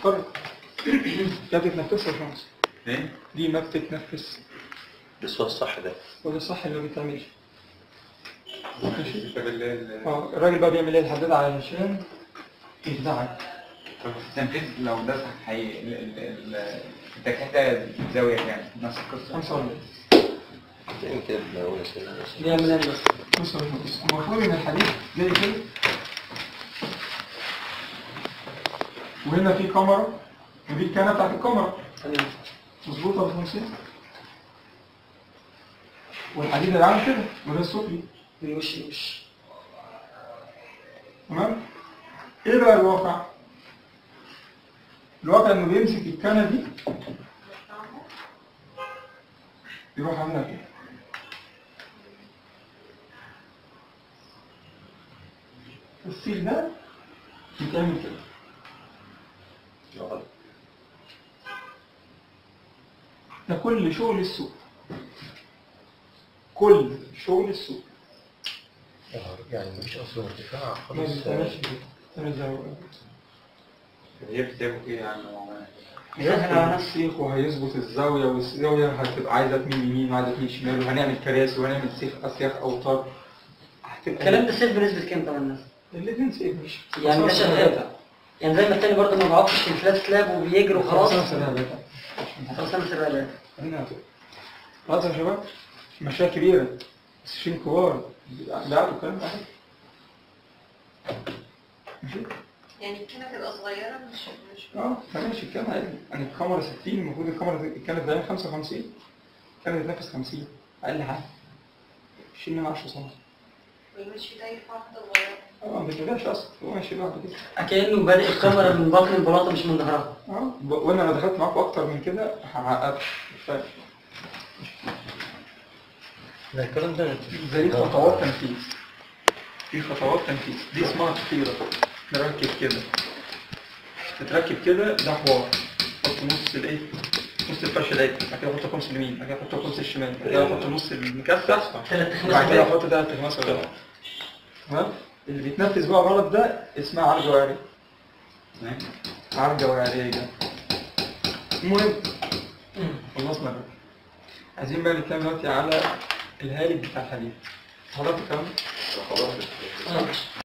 قرر ده بتتنفسها يا شمس ايه؟ دي ما بتتنفس بس هو الصح ده وده الصح اللي ما بيتعملش ماشي طب ال- ال- اه الراجل بقى بيعمل ايه الحداد علشان يخدعك طب في التنفيذ لو ده حي... ال- ال- ال- الدكاترة زاوية يعني نفس القصة خمسة ولا يعني كده بنقول كده بيعمل ايه بس بص يا باشمهندس المفروض ان الحديد زي كده وهنا في كاميرا ودي الكاميرا بتاعت الكاميرا مظبوطه يا باشمهندس والحديد اللي عامل كده وده السفلي من وش لوش تمام ايه بقى الواقع الواقع انه بيمسك الكنه دي يروح عاملها كده السيل ده يتعمل كده ده كل شغل السوق كل شغل السوق يعني مفيش اصلا ارتفاع ما خالص بيتعملش كده بيتعمل زي ما بقول. هي بتساوي ايه يعني هيسهل على السيخ وهيظبط الزاوية والزاوية هتبقى عايزة تميل يمين وعايزة تميل شمال وهنعمل كراسي وهنعمل سيخ أسياخ أوتار هتبقى الكلام ده سيف بنسبة كام طبعا الناس؟ الاتنين سيف مش يعني ده شغال يعني زي ما التاني برضه ما بيقعدش في الفلات سلاب وبيجري وخلاص خلاص أنا سنة خلاص انا سرقان هنا هتبقى خلاص يا شباب مشاريع كبيرة مستشفين كبار بيعملوا الكلام ده ماشي يعني الكلمة تبقى صغيرة مش مش اه ماشي الكلام عادي يعني الكاميرا 60 المفروض الكاميرا كانت زمان 55 كانت بتنافس 50 اقل حاجه شيل منها 10 سم ويمشي ده يرفع واحدة صغيرة اه ما بيتبقاش اصلا هو ماشي لوحده كده كأنه بادئ الكاميرا من بطن البلاطة مش من ظهرها اه ب- وانا لو دخلت معاكم اكتر من كده هعقدك مش فاهم لا الكلام ده زي خطوات تنفيذ في خطوات تنفيذ دي اسمها تطيرة نركب كده تتركب كده ده حوار حط نص الايه نص الفرش ده بعد كده احط الخمس اليمين بعد كده احط الخمس الشمال بعد كده احط نص المكسح ثلاث تخماس بعد كده بقى. احط ده التخماس ولا تمام اللي بيتنفذ بقى غلط ده اسمها عرجة وعرية عرجة وعرية المهم خلصنا بقى عايزين بقى نتكلم دلوقتي على الهالك بتاع الحديد حضرتك الكلام ده؟ خلاص آه.